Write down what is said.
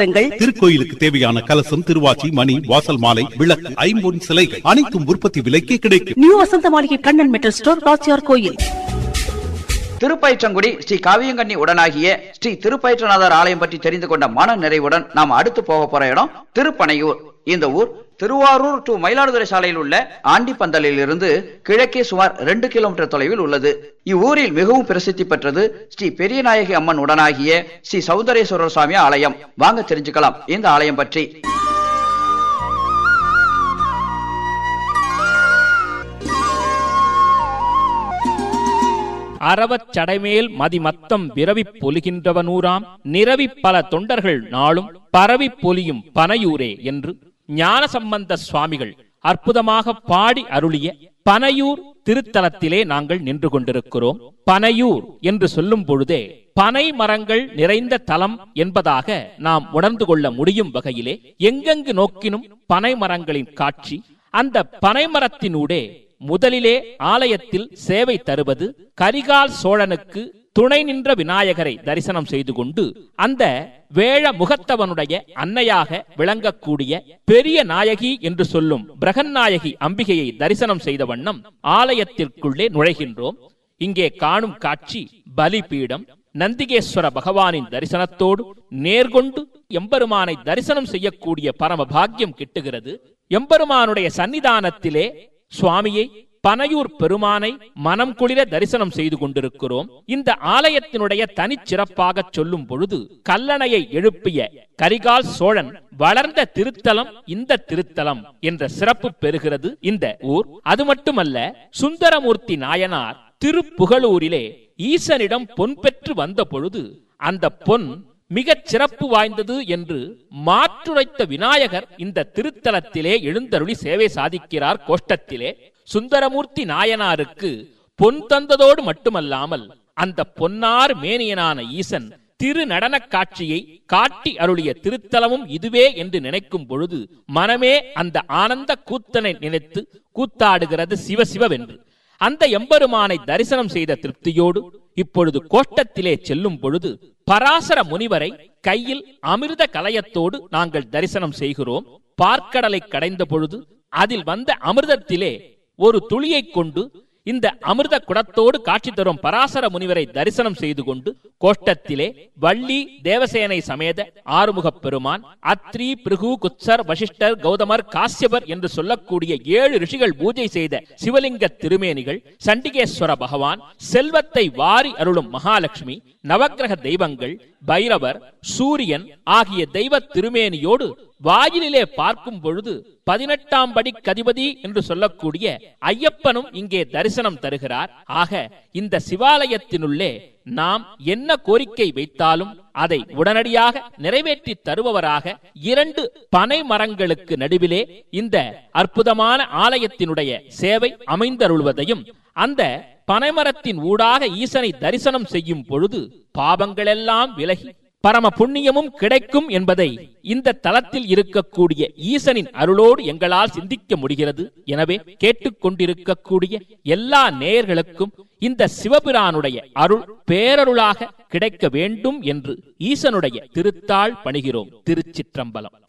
பாத்திரங்கள் திருக்கோயிலுக்கு தேவையான கலசம் திருவாச்சி மணி வாசல் மாலை விளக்கு ஐம்பொன் சிலைகள் அனைத்தும் உற்பத்தி விலைக்கே கிடைக்கும் நியூ வசந்த மாளிகை கண்ணன் மெட்டல் ஸ்டோர் ராச்சியார் கோயில் திருப்பயிற்றங்குடி ஸ்ரீ காவியங்கண்ணி உடனாகிய ஸ்ரீ திருப்பயிற்றநாதர் ஆலயம் பற்றி தெரிந்து கொண்ட மன நிறைவுடன் நாம் அடுத்து போக போற இடம் திருப்பனையூர் இந்த ஊர் திருவாரூர் டு மயிலாடுதுறை சாலையில் உள்ள ஆண்டிப்பந்தலில் இருந்து கிழக்கே சுமார் ரெண்டு கிலோமீட்டர் தொலைவில் உள்ளது இவ்வூரில் மிகவும் பிரசித்தி பெற்றது ஸ்ரீ பெரியநாயகி அம்மன் உடனாகிய ஸ்ரீ சௌந்தரேஸ்வரர் சுவாமி ஆலயம் வாங்க தெரிஞ்சுக்கலாம் இந்த ஆலயம் பற்றி அறவச் சடைமேல் மதிமத்தம் விரவிப் பொலிகின்றவனூராம் நிரவிப் பல தொண்டர்கள் நாளும் பரவிப் பொலியும் பனையூரே என்று ஞானசம்பந்த சுவாமிகள் அற்புதமாக பாடி அருளிய பனையூர் திருத்தலத்திலே நாங்கள் நின்று கொண்டிருக்கிறோம் பனையூர் என்று சொல்லும் பொழுதே பனை மரங்கள் நிறைந்த தலம் என்பதாக நாம் உணர்ந்து கொள்ள முடியும் வகையிலே எங்கெங்கு நோக்கினும் பனை மரங்களின் காட்சி அந்த பனைமரத்தினூடே முதலிலே ஆலயத்தில் சேவை தருவது கரிகால் சோழனுக்கு துணை நின்ற விநாயகரை தரிசனம் செய்து கொண்டு அந்த வேழ முகத்தவனுடைய அன்னையாக விளங்கக்கூடிய பெரிய நாயகி என்று சொல்லும் பிரகன்நாயகி அம்பிகையை தரிசனம் செய்த வண்ணம் ஆலயத்திற்குள்ளே நுழைகின்றோம் இங்கே காணும் காட்சி பலிபீடம் நந்திகேஸ்வர பகவானின் தரிசனத்தோடு நேர்கொண்டு எம்பெருமானை தரிசனம் செய்யக்கூடிய பரம பாக்கியம் கிட்டுகிறது எம்பெருமானுடைய சன்னிதானத்திலே சுவாமியை பனையூர் பெருமானை மனம் குளிர தரிசனம் செய்து கொண்டிருக்கிறோம் இந்த ஆலயத்தினுடைய தனிச்சிறப்பாக சொல்லும் பொழுது கல்லணையை எழுப்பிய கரிகால் சோழன் வளர்ந்த திருத்தலம் இந்த திருத்தலம் என்ற சிறப்பு பெறுகிறது இந்த ஊர் அது மட்டுமல்ல சுந்தரமூர்த்தி நாயனார் திருப்புகழூரிலே ஈசனிடம் பொன் பெற்று வந்த பொழுது அந்த பொன் மிகச் சிறப்பு வாய்ந்தது என்று மாற்றுரைத்த விநாயகர் இந்த திருத்தலத்திலே எழுந்தருளி சேவை சாதிக்கிறார் கோஷ்டத்திலே சுந்தரமூர்த்தி நாயனாருக்கு பொன் தந்ததோடு மட்டுமல்லாமல் அந்த பொன்னார் மேனியனான ஈசன் திரு நடனக் காட்சியை காட்டி அருளிய திருத்தலமும் இதுவே என்று நினைக்கும் பொழுது மனமே அந்த ஆனந்த கூத்தனை நினைத்து கூத்தாடுகிறது சிவசிவவென்று அந்த எம்பெருமானை தரிசனம் செய்த திருப்தியோடு இப்பொழுது கோஷ்டத்திலே செல்லும் பொழுது பராசர முனிவரை கையில் அமிர்த கலயத்தோடு நாங்கள் தரிசனம் செய்கிறோம் பார்க்கடலை கடைந்த பொழுது அதில் வந்த அமிர்தத்திலே ஒரு துளியை கொண்டு இந்த அமிர்த குடத்தோடு காட்சி தரும் பராசர முனிவரை தரிசனம் செய்து கொண்டு கோஷ்டத்திலே வள்ளி தேவசேனை சமேத ஆறுமுகப் பெருமான் அத்ரி பிருகு குத்சர் வசிஷ்டர் கௌதமர் காசியபர் என்று சொல்லக்கூடிய ஏழு ரிஷிகள் பூஜை செய்த சிவலிங்க திருமேனிகள் சண்டிகேஸ்வர பகவான் செல்வத்தை வாரி அருளும் மகாலட்சுமி நவக்கிரக தெய்வங்கள் பைரவர் சூரியன் ஆகிய தெய்வ திருமேனியோடு வாயிலிலே பார்க்கும் பொழுது பதினெட்டாம் படி கதிபதி என்று சொல்லக்கூடிய ஐயப்பனும் இங்கே தரிசனம் தருகிறார் ஆக இந்த சிவாலயத்தினுள்ளே நாம் என்ன கோரிக்கை வைத்தாலும் அதை உடனடியாக நிறைவேற்றி தருபவராக இரண்டு பனை மரங்களுக்கு நடுவிலே இந்த அற்புதமான ஆலயத்தினுடைய சேவை அமைந்தருள்வதையும் அந்த பனைமரத்தின் ஊடாக ஈசனை தரிசனம் செய்யும் பொழுது பாவங்களெல்லாம் விலகி பரம புண்ணியமும் கிடைக்கும் என்பதை இந்த தலத்தில் இருக்கக்கூடிய ஈசனின் அருளோடு எங்களால் சிந்திக்க முடிகிறது எனவே கேட்டுக்கொண்டிருக்கக்கூடிய எல்லா நேயர்களுக்கும் இந்த சிவபிரானுடைய அருள் பேரருளாக கிடைக்க வேண்டும் என்று ஈசனுடைய திருத்தாள் பணிகிறோம் திருச்சிற்றம்பலம்